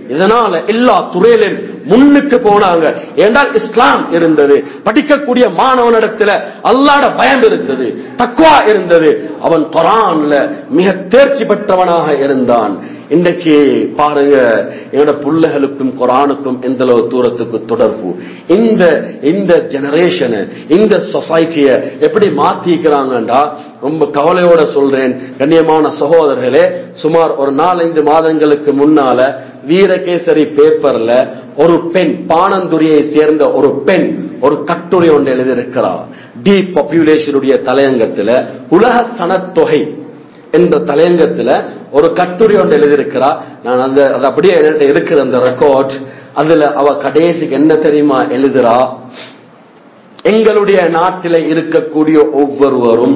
இதனால எல்லா துறையிலும் முன்னுக்கு போனாங்க ஏண்டால் இஸ்லாம் இருந்தது படிக்கக்கூடிய மாணவனிடத்துல அல்லாட பயம் இருந்தது தக்குவா இருந்தது அவன் குரான்ல மிக தேர்ச்சி பெற்றவனாக இருந்தான் இன்றைக்கு பாருங்க என்னோட பிள்ளைகளுக்கும் குரானுக்கும் எந்த அளவு தூரத்துக்கு தொடர்பு இந்த இந்த ஜெனரேஷனை இந்த சொசைட்டிய எப்படி மாத்திக்கிறாங்கடா ரொம்ப கவலையோட சொல்றேன் கண்ணியமான சகோதரர்களே சுமார் ஒரு நாலஞ்சு மாதங்களுக்கு முன்னால வீரகேசரி பேப்பர்ல ஒரு பெண் பானந்துரியை சேர்ந்த ஒரு பெண் ஒரு கட்டுரை ஒன்று எழுதியிருக்கிறார் டி பாப்புலேஷனுடைய தலையங்கத்துல உலக சனத்தொகை என்ற தலையங்கத்துல ஒரு கட்டுரை ஒன்று எழுதியிருக்கிறா நான் அந்த அது அப்படியே என்கிட்ட இருக்கிற அந்த ரெக்கார்ட் அதுல அவ கடைசிக்கு என்ன தெரியுமா எழுதுறா எங்களுடைய நாட்டில இருக்கக்கூடிய ஒவ்வொருவரும்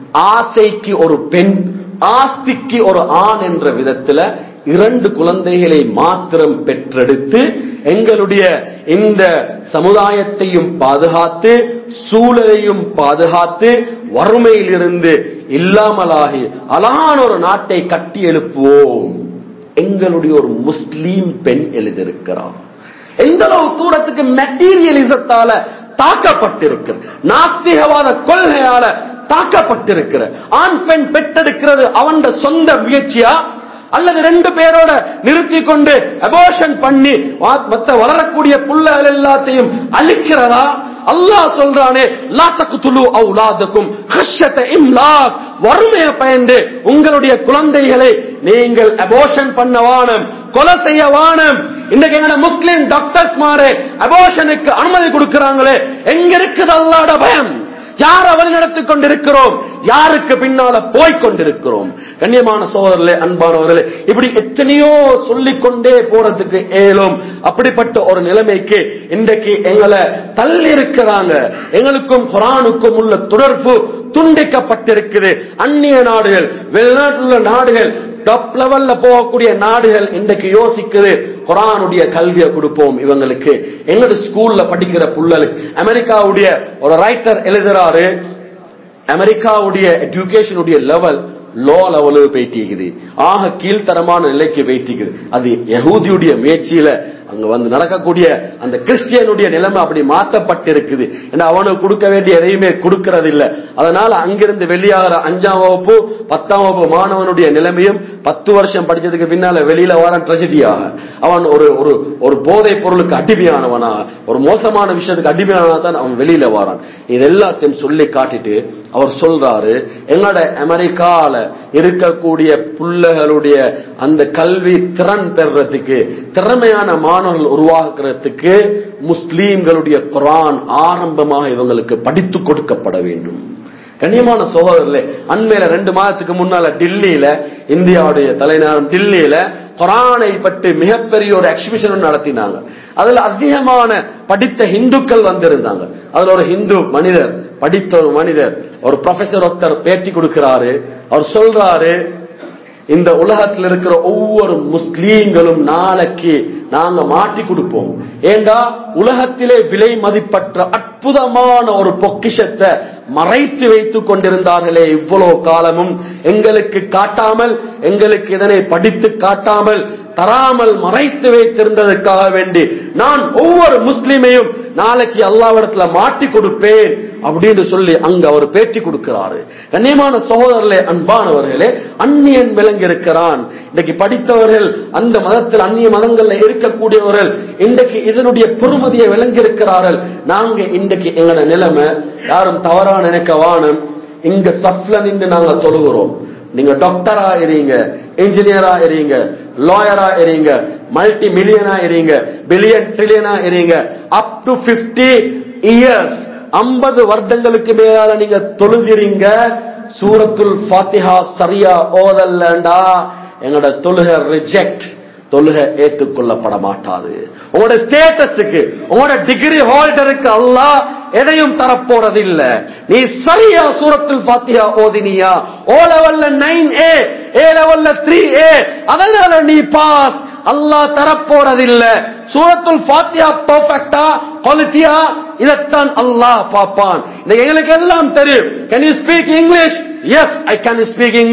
ஆசைக்கு ஒரு பெண் ஆஸ்திக்கு ஒரு ஆண் என்ற விதத்துல இரண்டு குழந்தைகளை மாத்திரம் பெற்றெடுத்து எங்களுடைய இந்த சமுதாயத்தையும் பாதுகாத்து சூழலையும் பாதுகாத்து வறுமையிலிருந்து இல்லாமலாகி அழகான ஒரு நாட்டை கட்டி எழுப்புவோம் எங்களுடைய ஒரு முஸ்லீம் பெண் எழுதியிருக்கிறார் எந்த அளவு தூரத்துக்கு மெட்டீரியலிசத்தால தாக்கப்பட்டிருக்கிற நாஸ்திகவாத கொள்கையால தாக்கப்பட்டிருக்கிற ஆண் பெண் பெற்றெடுக்கிறது அவன் சொந்த முயற்சியா அல்லது ரெண்டு பேரோட நிறுத்தி கொண்டு அபோஷன் பண்ணி மத்த வளரக்கூடிய புள்ளகள் எல்லாத்தையும் அழிக்கிறதா அல்லாஹ் சொல்றானே லா தக்துலு அவுலாதக்கும் ஹஷ்யத இம்லாக் வறுமையை பயந்து உங்களுடைய குழந்தைகளை நீங்கள் அபோஷன் பண்ண வானம் கொலை செய்ய வானம் இன்றைக்கு எங்க முஸ்லிம் டாக்டர்ஸ் மாறு அபோஷனுக்கு அனுமதி கொடுக்கிறாங்களே எங்க இருக்குது அல்லாட பயம் யார வழிநடத்திக் கொண்டிருக்கிறோம் யாருக்கு பின்னால போய்க் கொண்டிருக்கிறோம் கண்ணியமான சோதரர்களே அன்பானவர்களே இப்படி எத்தனையோ சொல்லிக் கொண்டே போறதுக்கு ஏலும் அப்படிப்பட்ட ஒரு நிலைமைக்கு இன்றைக்கு எங்களை தள்ளி இருக்கிறாங்க எங்களுக்கும் குரானுக்கும் உள்ள தொடர்பு துண்டிக்கப்பட்டிருக்குது அந்நிய நாடுகள் வெளிநாட்டில் உள்ள நாடுகள் டாப் லெவல்ல போகக்கூடிய நாடுகள் இன்றைக்கு யோசிக்குது குரானுடைய கல்வியை கொடுப்போம் இவங்களுக்கு எங்களோட ஸ்கூல்ல படிக்கிற புள்ளலுக்கு அமெரிக்காவுடைய ஒரு ரைட்டர் எழுதுறாரு அமெரிக்காவுடைய எஜுகேஷனுடைய லெவல் லோ லெவலுக்கு போயிட்டிருக்குது ஆக கீழ்த்தரமான நிலைக்கு போயிட்டிருக்குது அது யகூதியுடைய முயற்சியில அங்க வந்து நடக்கக்கூடிய அந்த கிறிஸ்டியனுடைய நிலைமை அப்படி மாற்றப்பட்டிருக்குது ஏன்னா அவனுக்கு கொடுக்க வேண்டிய எதையுமே கொடுக்கறது இல்ல அதனால அங்கிருந்து வெளியாகிற அஞ்சாம் வகுப்பு பத்தாம் வகுப்பு மாணவனுடைய நிலைமையும் பத்து வருஷம் படிச்சதுக்கு பின்னால வெளியில வரான் ட்ரெஜடியாக அவன் ஒரு ஒரு ஒரு போதைப் பொருளுக்கு அடிமையானவனா ஒரு மோசமான விஷயத்துக்கு அடிமையானவனா தான் அவன் வெளியில வரான் இது எல்லாத்தையும் சொல்லி காட்டிட்டு அவர் சொல்றாரு எங்களோட அமெரிக்கால இருக்கக்கூடிய புள்ளைகளுடைய அந்த கல்வி திறன் பெறறதுக்கு திறமையான மாணவர்கள் உருவாக்குறதுக்கு முஸ்லீம்களுடைய குரான் ஆரம்பமாக இவங்களுக்கு படித்து கொடுக்கப்பட வேண்டும் கண்ணியமான சகோதரர்களே அண்மையில ரெண்டு மாதத்துக்கு முன்னால டில்லியில இந்தியாவுடைய தலைநகரம் டில்லியில குரானை பற்றி மிகப்பெரிய ஒரு எக்ஸிபிஷன் நடத்தினாங்க அதுல அதிகமான படித்த இந்துக்கள் வந்திருந்தாங்க அதுல ஒரு ஹிந்து மனிதர் படித்த ஒரு மனிதர் ஒரு ப்ரொஃபசர் ஒருத்தர் பேட்டி கொடுக்கிறாரு அவர் சொல்றாரு இந்த உலகத்தில் இருக்கிற ஒவ்வொரு முஸ்லீம்களும் நாளைக்கு நாங்க மாட்டி கொடுப்போம் ஏண்டா உலகத்திலே விலை மதிப்பற்ற அற்புதமான ஒரு பொக்கிஷத்தை மறைத்து வைத்துக் கொண்டிருந்தார்களே இவ்வளவு காலமும் எங்களுக்கு காட்டாமல் எங்களுக்கு இதனை படித்து காட்டாமல் தராமல் மறைத்து வைத்திருந்ததற்காக வேண்டி நான் ஒவ்வொரு முஸ்லிமையும் நாளைக்கு அல்லாவிடத்துல மாட்டி கொடுப்பேன் அப்படின்னு சொல்லி அங்க அவர் பேட்டி கொடுக்கிறாரு கண்ணியமான சகோதரர்களே அன்பானவர்களே அந்நியன் விளங்கி இருக்கிறான் இன்னைக்கு படித்தவர்கள் அந்த மதத்தில் அந்நிய மதங்கள்ல இருக்கக்கூடியவர்கள் இன்றைக்கு இதனுடைய பெருமதியை விளங்கி இருக்கிறார்கள் நாங்க இன்றைக்கு எங்களோட நிலைமை யாரும் தவறா நினைக்க வாணும் இங்க சஃப்ல நின்று நாங்க தொழுகிறோம் நீங்க டாக்டரா இருங்க இன்ஜினியரா இருங்க லாயரா இருங்க மல்டி மில்லியனா இருங்க பில்லியன் ட்ரில்லியனா இருங்க அப் டு பிப்டி இயர்ஸ் ஐம்பது வருடங்களுக்கு மேலால நீங்க தொழுகிறீங்க சூரத்துல் ஃபாத்திஹா சரியா ஓதல்லண்டா எங்களோட தொழுக ரிஜெக்ட் தொழுக ஏற்றுக்கொள்ளப்பட மாட்டாது உங்களோட ஸ்டேட்டஸுக்கு உங்களோட டிகிரி ஹோல்டருக்கு அல்லாஹ் எதையும் தரப்போறது இல்ல நீ சரியா சூரத்தில் பாத்தியா ஓதினியா ஓ லெவல்ல நைன் ஏ ஏ லெவல்ல த்ரீ ஏ அதனால நீ பாஸ் அல்லாஹ் தரப்போறதில்ல சூரத்துல் ஃபாத்தியா பெர்ஃபெக்ட்டா குவாலிட்டியா இதத்தான் அல்லாஹ் பார்ப்பான் இந்த எங்களுக்கு எல்லாம் தெரியும் can you speak English yes I can speak English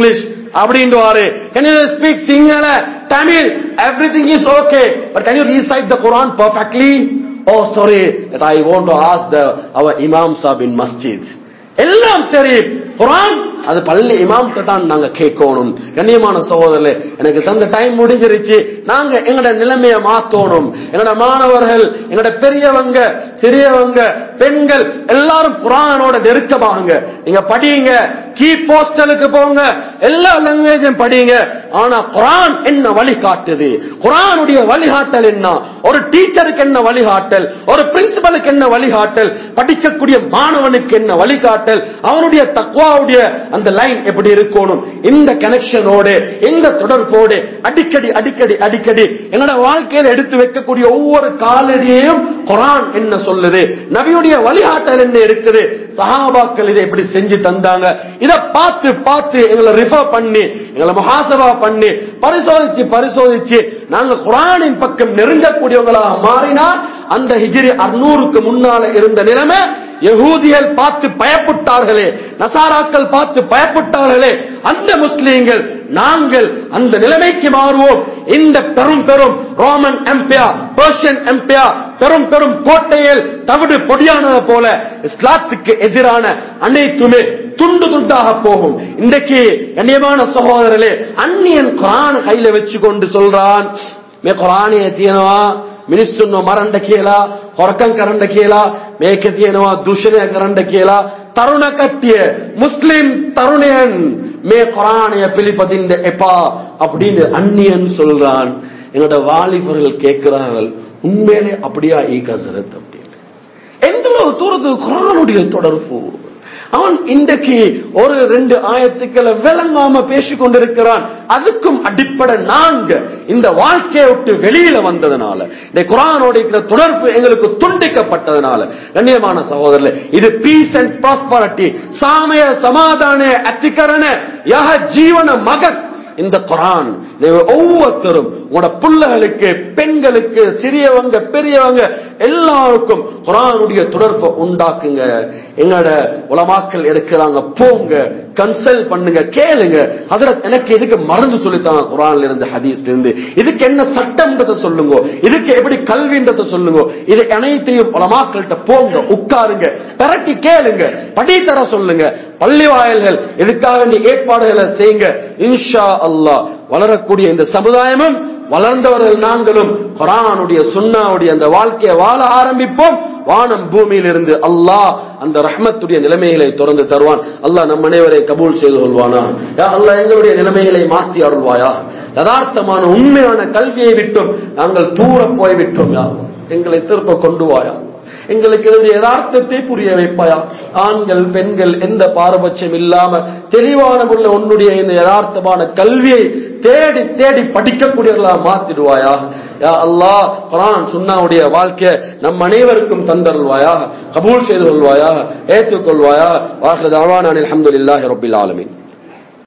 அப்படின்றாரு can you speak sinhala tamil everything is okay but can you recite the quran perfectly oh sorry that i want to ask the our imam sahib in masjid எல்லாம் தெரியும் குரான் அது பள்ளி இமாம் தான் நாங்க கேட்கணும் கண்ணியமான சகோதரர்களே எனக்கு தந்த டைம் முடிஞ்சிருச்சு நாங்க எங்கட நிலைமைய மாத்தணும் எங்கட மாணவர்கள் எங்கட பெரியவங்க சிறியவங்க பெண்கள் எல்லாரும் குரானோட நெருக்கமாகுங்க நீங்க படிங்க கீ போஸ்டலுக்கு போங்க எல்லா லாங்குவேஜும் படிங்க ஆனா குரான் என்ன வழிகாட்டுது குரானுடைய வழிகாட்டல் என்ன ஒரு டீச்சருக்கு என்ன வழிகாட்டல் ஒரு பிரின்சிபலுக்கு என்ன வழிகாட்டல் படிக்கக்கூடிய மாணவனுக்கு என்ன வழிகாட்டல் அவனுடைய தக்வாவுடைய அந்த லைன் எப்படி இருக்கணும் இந்த கனெக்ஷனோடு இந்த தொடர்போடு அடிக்கடி அடிக்கடி அடிக்கடி என்னோட வாழ்க்கையில எடுத்து வைக்கக்கூடிய ஒவ்வொரு காலடியையும் குரான் என்ன சொல்லுது நபியுடைய வழிகாட்டல் என்ன இருக்குது சஹாபாக்கள் இதை எப்படி செஞ்சு தந்தாங்க இதை பார்த்து பார்த்து எங்களை ரிஃபர் பண்ணி எங்களை முஹாசபா பண்ணி பரிசோதிச்சு பரிசோதிச்சு நாங்க குரானின் பக்கம் நெருங்கக்கூடியவங்களாக மாறினா அந்த ஹிஜ்ரி அறுநூறுக்கு முன்னால இருந்த நிலைமை யகூதிகள் பார்த்து பயப்பட்டார்களே நசாராக்கள் பார்த்து பயப்பட்டார்களே அந்த முஸ்லீம்கள் நாங்கள் அந்த நிலைமைக்கு மாறுவோம் இந்த பெரும் பெரும் ரோமன் எம்பையர் பர்ஷியன் எம்பையர் பெரும் பெரும் கோட்டையில் தவிடு பொடியானது போல இஸ்லாத்துக்கு எதிரான அனைத்துமே துண்டு துண்டாக போகும் இன்றைக்கு கண்ணியமான சகோதரர்களே அந்நியன் குரான் கையில வச்சு கொண்டு சொல்றான் மே குரானிய தீனவா මිනිස්සුන්ව මරන්න කියලා හොරකම් කරන්න කියලා මේක තියෙනවා දූෂණය කරන්න කියලා තරුණ කට්ටිය මුස්ලිම් තරුණයන් මේ குரானைய பிலிப்பதிந்த எப்பா அப்படின்னு அந்நியன் சொல்றான் எங்களோட வாலிபர்கள் கேட்கிறார்கள் உண்மையிலே அப்படியா ஈ கசரத் அப்படின்னு எந்த அளவு தூரத்துக்கு குரானுடைய தொடர்பு அவன் இன்றைக்கு ஒரு ரெண்டு ஆயத்துக்களை விளங்காம பேசிக் கொண்டிருக்கிறான் அதுக்கும் அடிப்படை நாங்க இந்த வாழ்க்கையை விட்டு வெளியில வந்ததுனால இந்த குரானோட இருக்கிற தொடர்பு எங்களுக்கு துண்டிக்கப்பட்டதுனால கண்ணியமான சகோதரர்களே இது பீஸ் அண்ட் ப்ராஸ்பரிட்டி சாமய சமாதான அத்திகரண யக ஜீவன மகத் இந்த குரான் நீங்க ஒவ்வொருத்தரும் உங்களோட பிள்ளைகளுக்கு பெண்களுக்கு சிறியவங்க பெரியவங்க எல்லாருக்கும் குரானுடைய தொடர்பை உண்டாக்குங்க எங்களோட உலமாக்கள் எடுக்கிறாங்க போங்க கன்சல்ட் பண்ணுங்க கேளுங்க அதுல எனக்கு இதுக்கு மருந்து சொல்லித்தாங்க குரான்ல இருந்து ஹதீஸ்ல இருந்து இதுக்கு என்ன சட்டம்ன்றத சொல்லுங்க இதுக்கு எப்படி கல்வின்றத சொல்லுங்க இது அனைத்தையும் உலமாக்கள்கிட்ட போங்க உட்காருங்க பெரட்டி கேளுங்க படித்தர சொல்லுங்க பள்ளி வாயல்கள் இதுக்காக வேண்டிய ஏற்பாடுகளை செய்யுங்க இன்ஷா அல்லாஹ் வளரக்கூடிய இந்த சமுதாயமும் வளர்ந்தவர்கள் நாங்களும் குரானுடைய சுன்னாவுடைய அந்த வாழ்க்கையை வாழ ஆரம்பிப்போம் வானம் பூமியில் இருந்து அல்லாஹ் அந்த ரஹ்மத்துடைய நிலைமைகளை தொடர்ந்து தருவான் அல்லாஹ் நம் அனைவரை கபூல் செய்து கொள்வானா யா அல்லாஹ் எங்களுடைய நிலைமைகளை மாற்றி அருள்வாயா யதார்த்தமான உண்மையான கல்வியை விட்டும் நாங்கள் தூர போய்விட்டோம் யா அல்லாஹ். எங்களை திருப்ப கொண்டு வாயா எங்களுக்கு இதனுடைய யதார்த்தத்தை புரிய வைப்பாயா ஆண்கள் பெண்கள் எந்த பாரபட்சம் இல்லாம தெளிவான உள்ள உன்னுடைய இந்த யதார்த்தமான கல்வியை தேடி தேடி படிக்கக்கூடியவர்களா மாத்திடுவாயா யா அல்லாஹ் குரான் சுன்னாவுடைய வாழ்க்கை நம் அனைவருக்கும் தந்தருள்வாயா கபூல் செய்து கொள்வாயா ஏற்றுக்கொள்வாயா வாஹிர தாவான அல்ஹம்துலில்லாஹி ரப்பில் ஆலமீன்